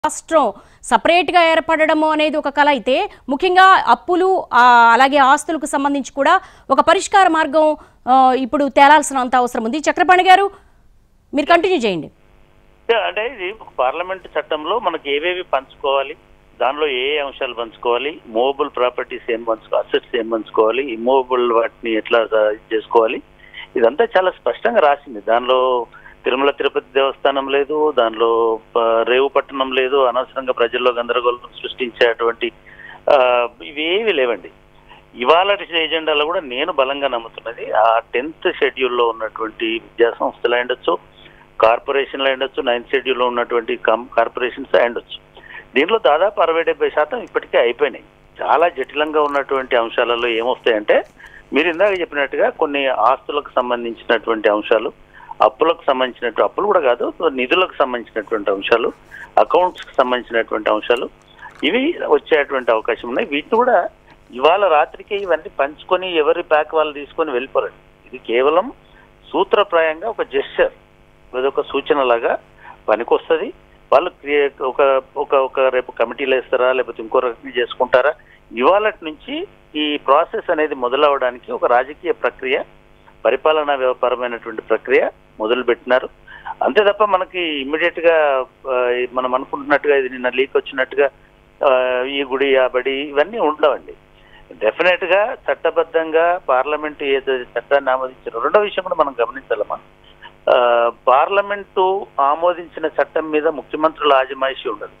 రాష్ట్రం సపరేట్గా ఏర్పడడము అనేది ఒక కళ అయితే ముఖ్యంగా అప్పులు ఆ, అలాగే ఆస్తులకు సంబంధించి కూడా ఒక పరిష్కార మార్గం ఆ, ఇప్పుడు తేలాల్సినంత అవసరం ఉంది చక్రపాణి గారు మీరు కంటిన్యూ చేయండి అంటే ఇది పార్లమెంట్ చట్టంలో మనకి ఏవేవి పంచుకోవాలి దానిలో ఏ ఏ అంశాలు పంచుకోవాలి మూవబుల్ ప్రాపర్టీస్ ఏం పంచుకోవాలి అసెట్స్ ఏం పంచుకోవాలి ఇమ్మూవబుల్ వాటిని ఎట్లా స- చేసుకోవాలి ఇదంతా చాలా స్పష్టంగా రాసింది దానిలో తిరుమల తిరుపతి దేవస్థానం లేదు దానిలో ప- రేవు పట్టణం లేదు అనవసరంగా ప్రజల్లో గందరగోళం సృష్టించేటువంటి ఆ, ఇవేవి లేవండి ఇవాళ ఎజెండాలో కూడా నేను బలంగా నమ్ముతున్నది ఆ టెన్త్ షెడ్యూల్లో ఉన్నటువంటి విద్యా సంస్థలు ఉండొచ్చు కార్పొరేషన్లు ఉండొచ్చు నైన్త్ షెడ్యూల్లో ఉన్నటువంటి కం కార్పొరేషన్స్ ఉండొచ్చు దీంట్లో దాదాపు అరవై డెబ్బై శాతం ఇప్పటికే అయిపోయినాయి చాలా జటిలంగా ఉన్నటువంటి అంశాలలో ఏమొస్తాయంటే మీరు ఇందాక చెప్పినట్టుగా కొన్ని ఆస్తులకు సంబంధించినటువంటి అంశాలు అప్పులకు సంబంధించినటువంటి అప్పులు కూడా కాదు నిధులకు సంబంధించినటువంటి అంశాలు అకౌంట్స్ కి సంబంధించినటువంటి అంశాలు ఇవి వచ్చేటువంటి అవకాశం ఉన్నాయి వీటిని కూడా ఇవాళ రాత్రికి ఇవన్నీ పంచుకొని ఎవరి ప్యాక్ వాళ్ళు తీసుకొని వెళ్ళిపోరండి ఇది కేవలం సూత్రప్రాయంగా ఒక జెస్చర్ అదొక సూచన లాగా పనికొస్తుంది వాళ్ళు క్రియ- ఒక ఒక ఒక రేపు కమిటీలు వేస్తారా లేకపోతే ఇంకో రకంగా చేసుకుంటారా ఇవాళ నుంచి ఈ ప్రాసెస్ అనేది మొదలవడానికి ఒక రాజకీయ ప్రక్రియ పరిపాలనా వ్యవపరమైనటువంటి ప్రక్రియ మొదలు పెట్టినారు అంతే తప్ప మనకి ఇమ్మీడియట్ గా ఆ, మనం అనుకుంటున్నట్టుగా ఇది నిన్న లీక్ వచ్చినట్టుగా ఆ, ఈ గుడి ఆ బడి ఇవన్నీ ఉండవండి డెఫినెట్ గా చట్టబద్ధంగా పార్లమెంట్ ఏదో చట్టాన్ని ఆమోదించారో రెండో విషయం కూడా మనం గమనించాలమ్మా ఆ, పార్లమెంటు ఆమోదించిన చట్టం మీద ముఖ్యమంత్రుల ఆజమాయిషి ఉండదు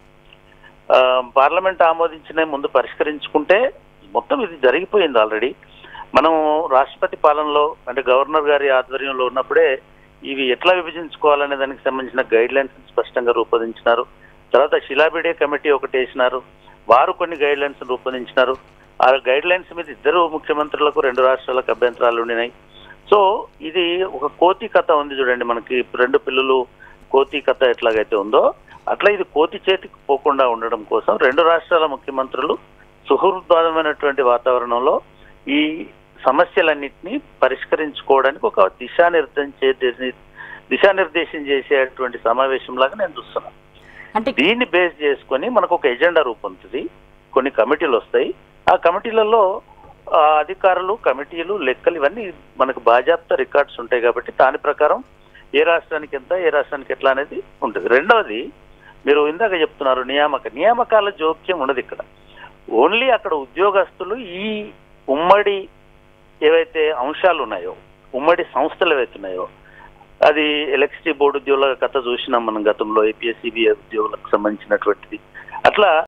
ఆ, పార్లమెంట్ ఆమోదించిన ముందు పరిష్కరించుకుంటే మొత్తం ఇది జరిగిపోయింది ఆల్రెడీ మనం రాష్ట్రపతి పాలనలో అంటే గవర్నర్ గారి ఆధ్వర్యంలో ఉన్నప్పుడే ఇవి ఎట్లా విభజించుకోవాలనే దానికి సంబంధించిన గైడ్ లైన్స్ స్పష్టంగా రూపొందించినారు తర్వాత శిలాబిడే కమిటీ ఒకటి వేసినారు వారు కొన్ని గైడ్ లైన్స్ రూపొందించినారు ఆ గైడ్ లైన్స్ మీద ఇద్దరు ముఖ్యమంత్రులకు రెండు రాష్ట్రాలకు అభ్యంతరాలు ఉండినాయి సో ఇది ఒక కోతి కథ ఉంది చూడండి మనకి రెండు పిల్లలు కోతి కథ ఎట్లాగైతే ఉందో అట్లా ఇది కోతి చేతికి పోకుండా ఉండడం కోసం రెండు రాష్ట్రాల ముఖ్యమంత్రులు సుహృద్వాదమైనటువంటి వాతావరణంలో ఈ సమస్యలన్నింటినీ పరిష్కరించుకోవడానికి ఒక దిశానిర్దేశం చే- దిశానిర్దేశం చేసేటువంటి సమావేశం లాగా నేను చూస్తున్నాను అంటే దీన్ని బేస్ చేసుకొని మనకు ఒక ఎజెండా రూపొందుతుంది కొన్ని కమిటీలు వస్తాయి ఆ కమిటీలలో ఆ, అధికారులు కమిటీలు లెక్కలు ఇవన్నీ మనకు బాజాప్తా రికార్డ్స్ ఉంటాయి కాబట్టి దాని ప్రకారం ఏ రాష్ట్రానికి ఎంత ఏ రాష్ట్రానికి ఎట్లా అనేది ఉంటుంది రెండవది మీరు ఇందాక చెప్తున్నారు నియామక నియామకాల జోక్యం ఉన్నది ఇక్కడ ఓన్లీ అక్కడ ఉద్యోగస్తులు ఈ ఉమ్మడి ఏవైతే అంశాలు ఉన్నాయో ఉమ్మడి సంస్థలు ఏవైతే ఉన్నాయో అది ఎలక్ట్రిసిటీ బోర్డు ఉద్యోగుల కథ చూసినాం మనం గతంలో ఏపీఎస్సీబీ ఉద్యోగులకు సంబంధించినటువంటిది అట్లా